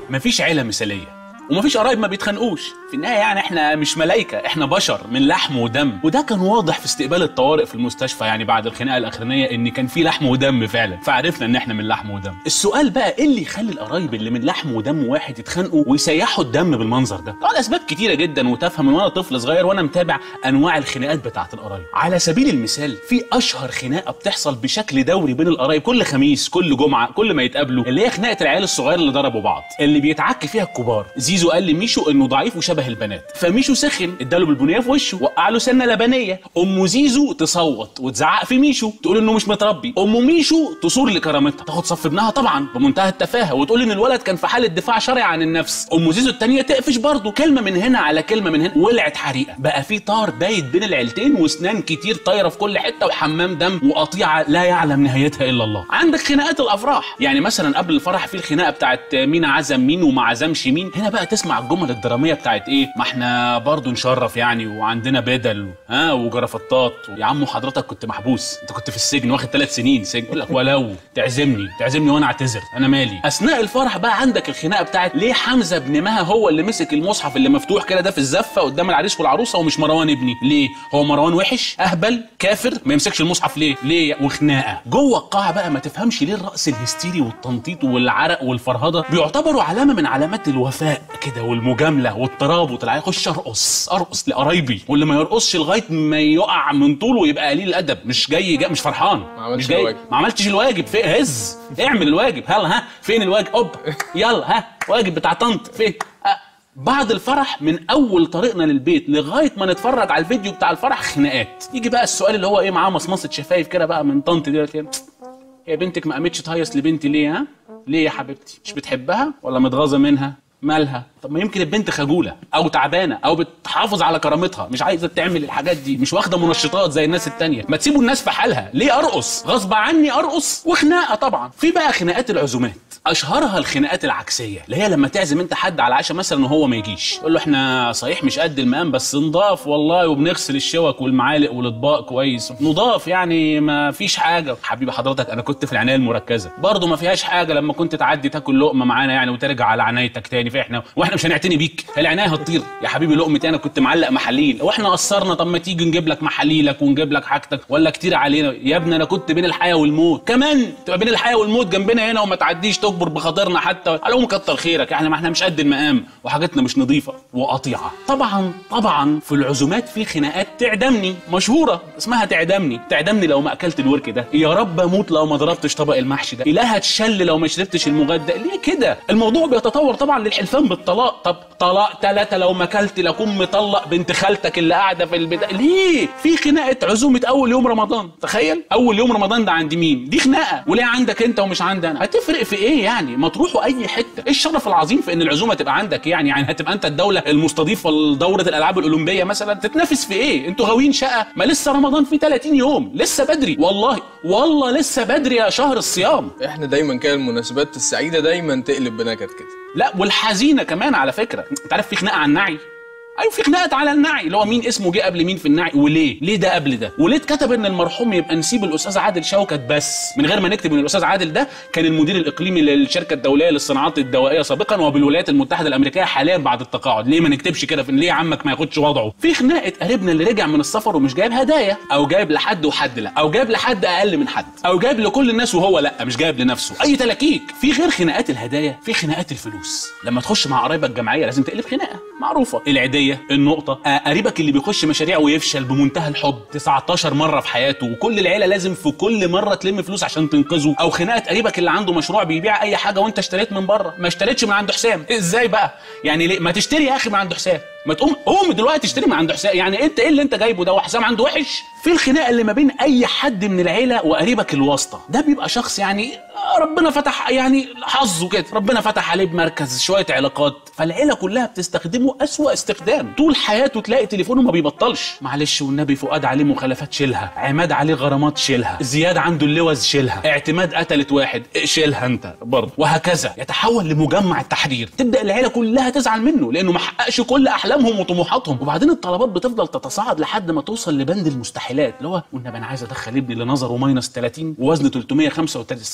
مفيش عيله مثاليه ومفيش قرايب ما بيتخانقوش في النهايه يعني احنا مش ملايكه احنا بشر من لحم ودم وده كان واضح في استقبال الطوارئ في المستشفى يعني بعد الخناقه الاخرانيه ان كان في لحم ودم فعلا فعرفنا ان احنا من لحم ودم السؤال بقى ايه اللي يخلي القرايب اللي من لحم ودم واحد يتخانقوا ويسيحوا الدم بالمنظر ده طبعا اسباب كتيره جدا وتافهه من وانا طفل صغير وانا متابع انواع الخناقات بتاعه القرايب على سبيل المثال في اشهر خناقه بتحصل بشكل دوري بين القرايب كل خميس كل جمعه كل ما يتقابلوا اللي هي خناقه العيال الصغير اللي ضربوا بعض اللي بيتعك فيها الكبار زيزو قال لميشو انه ضعيف وشبه البنات فميشو سخن اداله بالبنيه في وشه وقع له سنه لبنيه ام زيزو تصوت وتزعق في ميشو تقول انه مش متربي ام ميشو تصور لكرامتها تاخد صف ابنها طبعا بمنتهى التفاهه وتقول ان الولد كان في حاله دفاع شرعي عن النفس ام زيزو التانية تقفش برضه كلمه من هنا على كلمه من هنا ولعت حريقه بقى في طار بايت بين العيلتين واسنان كتير طايره في كل حته وحمام دم وقطيعه لا يعلم نهايتها الا الله عندك خناقات الافراح يعني مثلا قبل الفرح في الخناقه بتاعت مين عزم مين وما عزمش مين هنا بقى تسمع الجمل الدراميه بتاعت ايه ما احنا برضه نشرف يعني وعندنا بدل ها وجرافطات يا عم حضرتك كنت محبوس انت كنت في السجن واخد ثلاث سنين سجن يقول لك ولو تعزمني تعزمني وانا اعتذر انا مالي اثناء الفرح بقى عندك الخناقه بتاعت ليه حمزه ابن مها هو اللي مسك المصحف اللي مفتوح كده ده في الزفه قدام العريس والعروسه ومش مروان ابني ليه هو مروان وحش اهبل كافر ما يمسكش المصحف ليه ليه وخناقه جوه القاعه بقى ما تفهمش ليه الرقص الهستيري والتنطيط والعرق والفرهده بيعتبروا علامه من علامات الوفاء كده والمجامله والترابط العيال خش ارقص ارقص لقرايبي واللي ما يرقصش لغايه ما يقع من طوله ويبقى قليل الادب مش جاي, جاي مش فرحان ما عملش مش جاي الواجب. ما عملتش الواجب في هز اعمل الواجب هلا ها فين الواجب اوب يلا ها واجب بتاع طنط فين أه. بعد الفرح من اول طريقنا للبيت لغايه ما نتفرج على الفيديو بتاع الفرح خناقات يجي بقى السؤال اللي هو ايه معاه مصمصه شفايف كده بقى من طنط ديت يا بنتك ما قامتش تهيص لبنتي ليه ها ليه يا حبيبتي مش بتحبها ولا متغاظه منها مالها طب ما يمكن البنت خجوله او تعبانه او بتحافظ على كرامتها مش عايزه تعمل الحاجات دي مش واخده منشطات زي الناس التانية ما تسيبوا الناس في حالها ليه ارقص غصب عني ارقص وخناقه طبعا في بقى خناقات العزومات اشهرها الخناقات العكسيه اللي هي لما تعزم انت حد على عشاء مثلا وهو ما يجيش يقول له احنا صحيح مش قد المقام بس نضاف والله وبنغسل الشوك والمعالق والاطباق كويس نضاف يعني ما فيش حاجه حبيبي حضرتك انا كنت في العنايه المركزه برضه ما فيهاش حاجه لما كنت تعدي تاكل لقمه معانا يعني وترجع على عنايتك تاني فاحنا واحنا مش هنعتني بيك العنايه هتطير يا حبيبي لقمتي انا كنت معلق محاليل واحنا قصرنا طب ما تيجي نجيب لك محاليلك ونجيب لك حاجتك ولا كتير علينا يا ابني انا كنت بين الحياه والموت كمان تبقى بين الحياه والموت جنبنا هنا وما تعديش تكبر بخاطرنا حتى على كتر خيرك احنا ما احنا مش قد المقام وحاجتنا مش نظيفه وقطيعه طبعا طبعا في العزومات في خناقات تعدمني مشهوره اسمها تعدمني تعدمني لو ما اكلت الورك ده يا رب اموت لو ما ضربتش طبق المحشي ده اله هتشل لو ما شربتش المغدى ليه كده الموضوع بيتطور طبعا للحلفان بالطلاق طب طلاق ثلاثه لو ما اكلت لاكون مطلق بنت خالتك اللي قاعده في البدايه ليه في خناقه عزومه اول يوم رمضان تخيل اول يوم رمضان ده عند مين دي خناقه وليه عندك انت ومش عندي انا هتفرق في ايه يعني ما تروحوا اي حته ايه الشرف العظيم في ان العزومه تبقى عندك يعني يعني هتبقى انت الدوله المستضيفه لدوره الالعاب الاولمبيه مثلا تتنافس في ايه انتوا غاويين شقه ما لسه رمضان فيه 30 يوم لسه بدري والله والله لسه بدري يا شهر الصيام احنا دايما كده المناسبات السعيده دايما تقلب بنكد كده لا والحزينه كمان على فكره انت عارف في خناقه على النعي ايوه في خناقه على النعي اللي هو مين اسمه جه قبل مين في النعي وليه ليه ده قبل ده وليه اتكتب ان المرحوم يبقى نسيب الاستاذ عادل شوكت بس من غير ما نكتب ان الاستاذ عادل ده كان المدير الاقليمي للشركه الدوليه للصناعات الدوائيه سابقا وبالولايات المتحده الامريكيه حاليا بعد التقاعد ليه ما نكتبش كده في ليه عمك ما ياخدش وضعه في خناقه قريبنا اللي رجع من السفر ومش جايب هدايا او جايب لحد وحد لا او جايب لحد اقل من حد او جايب لكل الناس وهو لا مش جايب لنفسه اي تلاكيك في غير خناقات الهدايا في خناقات الفلوس لما تخش مع قرايبك جمعيه لازم تقلب خناقه معروفه العيديه النقطه آه، قريبك اللي بيخش مشاريع ويفشل بمنتهى الحب 19 مره في حياته وكل العيله لازم في كل مره تلم فلوس عشان تنقذه او خناقه قريبك اللي عنده مشروع بيبيع اي حاجه وانت اشتريت من بره ما اشتريتش من عند حسام ازاي بقى يعني ليه ما تشتري يا اخي من عند حسام ما تقوم قوم دلوقتي اشتري من عند حسام يعني انت ايه اللي انت جايبه ده وحسام عنده وحش في الخناقه اللي ما بين اي حد من العيله وقريبك الواسطه ده بيبقى شخص يعني ربنا فتح يعني حظه كده ربنا فتح عليه بمركز شويه علاقات فالعيله كلها بتستخدمه اسوأ استخدام طول حياته تلاقي تليفونه ما بيبطلش معلش والنبي فؤاد عليه مخالفات شيلها عماد عليه غرامات شيلها زياد عنده اللوز شيلها اعتماد قتلت واحد شيلها انت برضه وهكذا يتحول لمجمع التحرير تبدا العيله كلها تزعل منه لانه ما حققش كل احلامهم وطموحاتهم وبعدين الطلبات بتفضل تتصاعد لحد ما توصل لبند المستحيلات اللي هو والنبي انا عايز ادخل ابني اللي نظره ماينس 30 ووزنه 335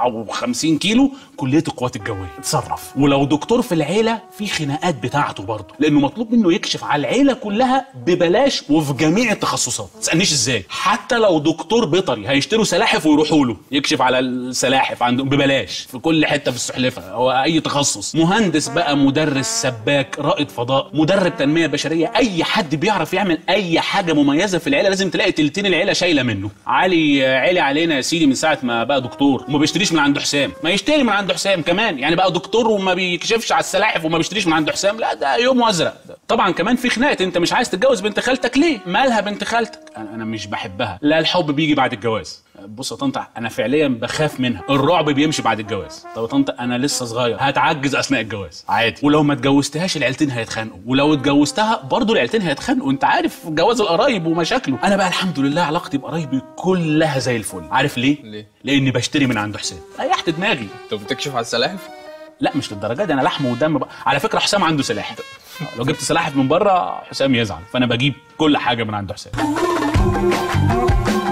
54 كيلو كليه القوات الجويه اتصرف ولو دكتور في العيله في خناقات بتاعته برضه لانه مطلوب منه يكشف على العيله كلها ببلاش وفي جميع التخصصات ما تسالنيش ازاي حتى لو دكتور بيطري هيشتروا سلاحف ويروحوا له يكشف على السلاحف عندهم ببلاش في كل حته في السحلفه هو اي تخصص مهندس بقى مدرس سباك رائد فضاء مدرب تنميه بشريه اي حد بيعرف يعمل اي حاجه مميزه في العيله لازم تلاقي تلتين العيله شايله منه علي علي علينا يا سيدي من ساعه ما بقى دكتور وما بيشتريش من عنده حسام ما يشتري من عنده حسام كمان يعني بقى دكتور وما بيكشفش على السلاحف وما بيشتريش من عنده حسام لا ده يوم ازرق طبعا كمان في خناقه انت مش عايز تتجوز بنت خالتك ليه مالها بنت خالتك انا أنا مش بحبها لا الحب بيجي بعد الجواز بص يا طنط انا فعليا بخاف منها الرعب بيمشي بعد الجواز طب يا طنط انا لسه صغير هتعجز اثناء الجواز عادي ولو ما اتجوزتهاش العيلتين هيتخانقوا ولو اتجوزتها برضه العيلتين هيتخانقوا انت عارف جواز القرايب ومشاكله انا بقى الحمد لله علاقتي بقرايبي كلها زي الفل عارف ليه ليه؟ لاني بشتري من عنده حسين ريحت دماغي طب بتكشف على السلاحف لا مش للدرجه دي انا لحم ودم بقى على فكره حسام عنده سلاحف لو جبت سلاحف من بره حسام يزعل فانا بجيب كل حاجه من عنده حسام